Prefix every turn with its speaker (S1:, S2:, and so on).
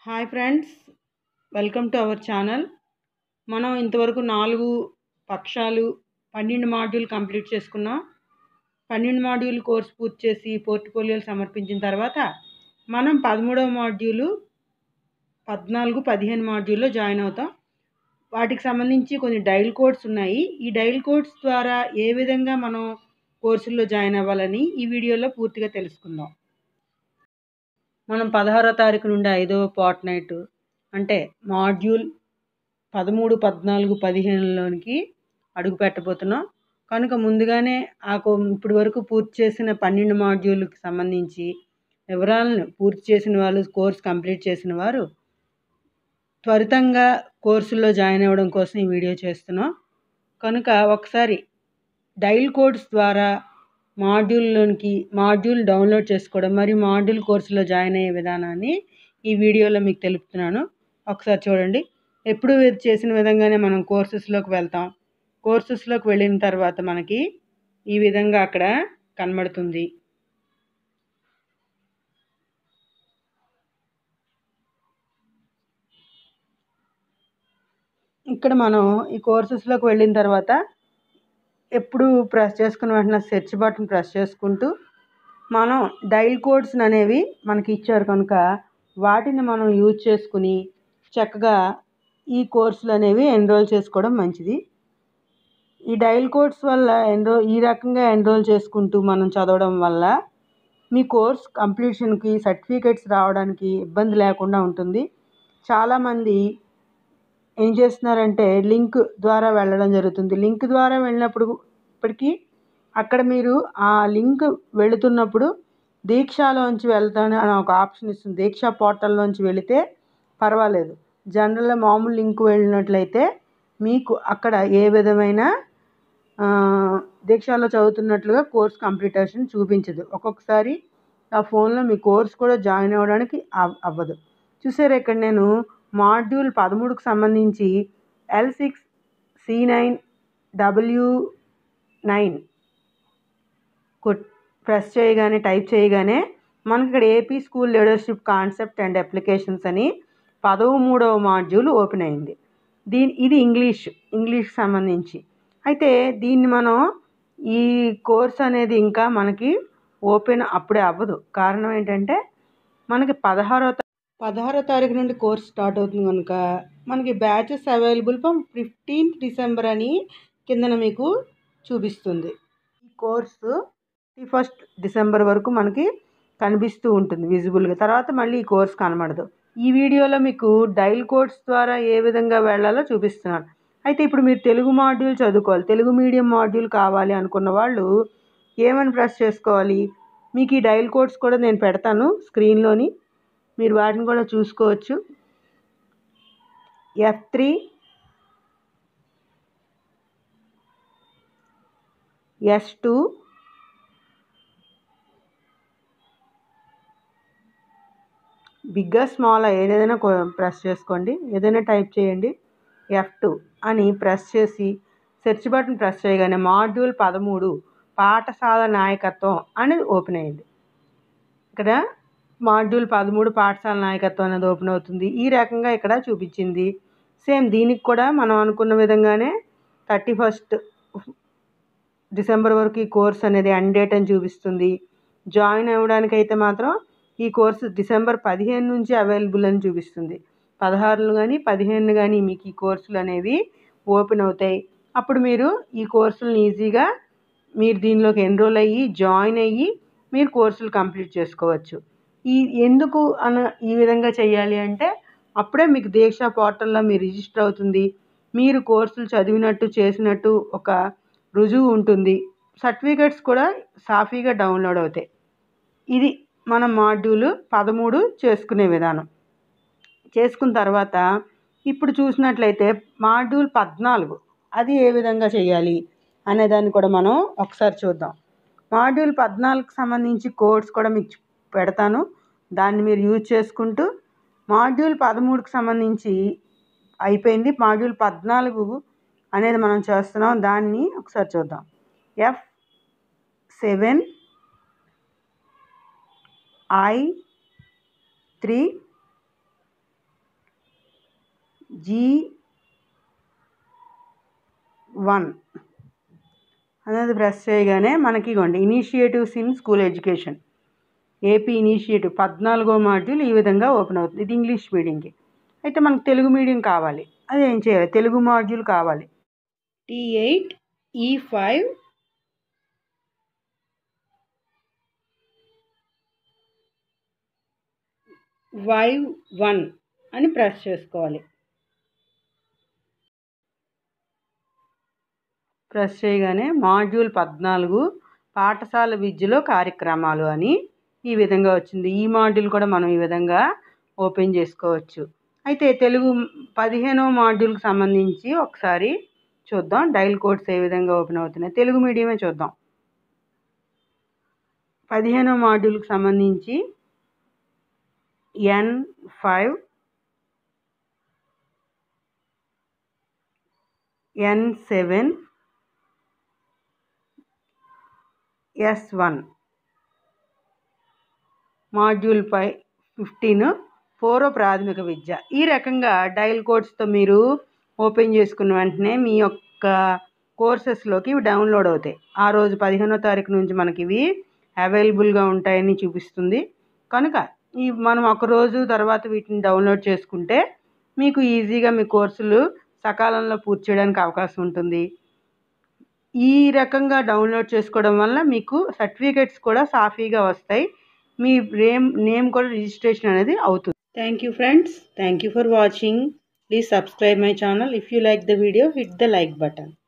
S1: hi friends welcome to our channel మనం ఇంతవరకు నాలుగు పక్షాలు పన్నెండు మాడ్యూల్ కంప్లీట్ చేసుకున్నాం పన్నెండు మాడ్యూల్ కోర్స్ పూర్తి చేసి పోర్ట్ఫోలియోలు సమర్పించిన తర్వాత మనం పదమూడవ మాడ్యూలు పద్నాలుగు పదిహేను మాడ్యూల్లో జాయిన్ అవుతాం వాటికి సంబంధించి కొన్ని డైల్ కోడ్స్ ఉన్నాయి ఈ డైల్ కోడ్స్ ద్వారా ఏ విధంగా మనం కోర్సుల్లో జాయిన్ అవ్వాలని ఈ వీడియోలో పూర్తిగా తెలుసుకుందాం మనం పదహారో తారీఖు నుండి ఐదవ పార్ట్ నైట్ అంటే మాడ్యూల్ పదమూడు పద్నాలుగు పదిహేనులోనికి అడుగు పెట్టబోతున్నాం కనుక ముందుగానే ఆ కో- ఇప్పటి వరకు పూర్తి చేసిన పన్నెండు మాడ్యూల్కి సంబంధించి వివరాలను పూర్తి చేసిన వాళ్ళు కోర్స్ కంప్లీట్ చేసిన వారు త్వరితంగా కోర్సుల్లో జాయిన్ అవ్వడం కోసం ఈ వీడియో చేస్తున్నాం కనుక ఒకసారి డైల్ కోడ్స్ ద్వారా మాడ్యూల్లోనికి మాడ్యూల్ డౌన్లోడ్ చేసుకోవడం మరియు మాడ్యూల్ కోర్సులో జాయిన్ అయ్యే విధానాన్ని ఈ వీడియోలో మీకు తెలుపుతున్నాను ఒకసారి చూడండి ఎప్పుడు ఇది చేసిన విధంగానే మనం కోర్సెస్లోకి వెళ్తాం కోర్సెస్లోకి వెళ్ళిన తర్వాత మనకి ఈ విధంగా అక్కడ కనబడుతుంది ఇక్కడ మనం ఈ కోర్సెస్లోకి వెళ్ళిన తర్వాత ఎప్పుడు ప్రెస్ చేసుకున్న వెంటనే సెర్చ్ బటన్ ప్రెస్ చేసుకుంటూ మనం డైల్ కోడ్స్ అనేవి మనకి ఇచ్చారు కనుక వాటిని మనం యూజ్ చేసుకుని చక్కగా ఈ కోర్సులు అనేవి ఎన్రోల్ చేసుకోవడం మంచిది ఈ డైల్ కోడ్స్ వల్ల ఎన్రో ఈ రకంగా ఎన్రోల్ చేసుకుంటూ మనం చదవడం వల్ల మీ కోర్స్ కంప్లీషన్కి సర్టిఫికేట్స్ రావడానికి ఇబ్బంది లేకుండా ఉంటుంది చాలామంది ఏం చేస్తున్నారంటే లింక్ ద్వారా వెళ్ళడం జరుగుతుంది లింక్ ద్వారా వెళ్ళినప్పుడు ఇప్పటికీ అక్కడ మీరు ఆ లింక్ వెళుతున్నప్పుడు దీక్షలోంచి వెళ్తాను అని ఒక ఆప్షన్ ఇస్తుంది దీక్ష పోర్టల్లోంచి వెళితే పర్వాలేదు జనరల్గా మామూలు లింక్ వెళ్ళినట్లయితే మీకు అక్కడ ఏ విధమైన ఆ, దీక్షలో చదువుతున్నట్లుగా కోర్స్ కంప్లీటేషన్ చూపించదు ఒక్కొక్కసారి ఆ ఫోన్లో మీ కోర్స్ కూడా జాయిన్ అవ్వడానికి అవ్- అవ్వదు చూసారా ఇక్కడ నేను మాడ్యూల్ పదమూడుకు సంబంధించి L six C nine W nine కొట్ ప్రెస్ చేయగానే టైప్ చేయగానే మనకి ఇక్కడ AP school leadership concept and applications అని పదమూడవ మాడ్యూల్ ఓపెన్ అయింది దీని ఇది ఇంగ్లీష్ ఇంగ్లీష్కి సంబంధించి అయితే దీన్ని మనం ఈ కోర్స్ అనేది ఇంకా మనకి ఓపెన్ అప్పుడే అవ్వదు కారణం ఏంటంటే మనకి పదహారో తా- పదహారో తారీఖు నుండి కోర్స్ స్టార్ట్ అవుతుంది కనుక మనకి batches available from fifteenth December అని కిందన మీకు చూపిస్తుంది ఈ కోర్సు ఫస్ట్ డిసెంబర్ వరకు మనకి కనిపిస్తూ ఉంటుంది విజిబుల్గా తర్వాత మళ్ళీ ఈ కోర్స్ కనబడదు ఈ వీడియోలో మీకు డైల్ కోడ్స్ ద్వారా ఏ విధంగా వెళ్ళాలో చూపిస్తున్నాను అయితే ఇప్పుడు మీరు తెలుగు మాడ్యూల్ చదువుకోవాలి తెలుగు మీడియం మాడ్యూల్ కావాలి అనుకున్న వాళ్ళు ఏమని ప్రెస్ చేసుకోవాలి మీకు ఈ డైల్ కోడ్స్ కూడా నేను పెడతాను స్క్రీన్లోని మీరు వాటిని కూడా చూసుకోవచ్చు F three S two bigger small ఏదైనా ప్రెస్ చేసుకోండి ఏదైనా టైప్ చేయండి ఎఫ్ టూ అని ప్రెస్ చేసి సెర్చ్ బటన్ ప్రెస్ చేయగానే మాడ్యూల్ పదమూడు పాఠశాల నాయకత్వం అనేది ఓపెన్ అయింది ఇక్కడ మాడ్యూల్ పదమూడు పాఠశాల నాయకత్వం అనేది ఓపెన్ అవుతుంది ఈ రకంగా ఇక్కడ చూపించింది సేమ్ దీనికి కూడా మనం అనుకున్న విధంగానే థర్టీ ఫస్ట్ డిసెంబర్ వరకు ఈ కోర్స్ అనేది ఎండ్ డేట్ అని చూపిస్తుంది జాయిన్ అవ్వడానికి అయితే మాత్రం ఈ కోర్సు డిసెంబర్ పదిహేను నుంచి అవైలబుల్ అని చూపిస్తుంది పదహారులు కానీ పదిహేను కానీ మీకు ఈ కోర్సులు అనేవి ఓపెన్ అవుతాయి అప్పుడు మీరు ఈ కోర్సులను ఈజీగా మీరు దీనిలోకి ఎన్రోల్ అయ్యి జాయిన్ అయ్యి మీరు కోర్సులు కంప్లీట్ చేసుకోవచ్చు ఈ ఎందుకు అన ఈ విధంగా చేయాలి అంటే అప్పుడే మీకు దీక్ష పోర్టల్లో మీరు రిజిస్టర్ అవుతుంది మీరు కోర్సులు చదివినట్టు చేసినట్టు ఒక రుజువు ఉంటుంది సర్టిఫికెట్స్ కూడా సాఫీగా డౌన్లోడ్ అవుతాయి ఇది మన మాడ్యూల్ పదమూడు చేసుకునే విధానం చేసుకున్న తర్వాత ఇప్పుడు చూసినట్లయితే మాడ్యూల్ పద్నాలుగు అది ఏ విధంగా చేయాలి అనే దాన్ని కూడా మనం ఒకసారి చూద్దాం మాడ్యూల్ పద్నాలుగుకి సంబంధించి కోడ్స్ కూడా మీకు చూ- పెడతాను దాన్ని మీరు యూజ్ చేసుకుంటూ మాడ్యూల్ పదమూడుకి సంబంధించి అయిపోయింది మాడ్యూల్ పద్నాలుగు అనేది మనం చేస్తున్నాం దాన్ని ఒకసారి చూద్దాం F seven I three G one అనేది ప్రెస్ చేయగానే మనకి ఇగోండి initiatives in school education AP initiative పద్నాలుగో మాడ్యూల్ ఈ విధంగా ఓపెన్ అవుతుంది ఇది ఇంగ్లీష్ మీడియంకి అయితే మనకు తెలుగు మీడియం కావాలి అది ఏం చేయాలి తెలుగు మాడ్యూల్ కావాలి T eight E five five one అని ప్రెస్ చేసుకోవాలి ప్రెస్ చేయగానే మాడ్యూల్ పద్నాలుగు పాఠశాల విద్యలో కార్యక్రమాలు అని ఈ విధంగా వచ్చింది ఈ మాడ్యూల్ కూడా మనం ఈ విధంగా ఓపెన్ చేసుకోవచ్చు అయితే తెలుగు పదిహేనో మాడ్యూల్కి సంబంధించి ఒకసారి చూద్దాం డైల్ కోడ్స్ ఏ విధంగా ఓపెన్ అవుతున్నాయి తెలుగు మీడియమే చూద్దాం పదిహేనో మాడ్యూల్కి సంబంధించి N five N seven S one module five fifteen పూర్వ ప్రాథమిక విద్య ఈ రకంగా డైల్ కోడ్స్తో మీరు ఓపెన్ చేసుకున్న వెంటనే మీ యొక్క కోర్సెస్లోకి ఇవి డౌన్లోడ్ అవుతాయి ఆ రోజు పదిహేనో తారీఖు నుంచి మనకి ఇవి అవైలబుల్గా ఉంటాయని చూపిస్తుంది కనుక ఈ మనం ఒక రోజు తర్వాత వీటిని డౌన్లోడ్ చేసుకుంటే మీకు ఈజీగా మీ కోర్సులు సకాలంలో పూర్తి చేయడానికి అవకాశం ఉంటుంది ఈ రకంగా డౌన్లోడ్ చేసుకోవడం వల్ల మీకు సర్టిఫికెట్స్ కూడా సాఫీగా వస్తాయి మీ నేమ్ నేమ్ కూడా రిజిస్ట్రేషన్ అనేది అవుతుంది thank you friends thank you for watching please subscribe my channel if you like the video hit the like button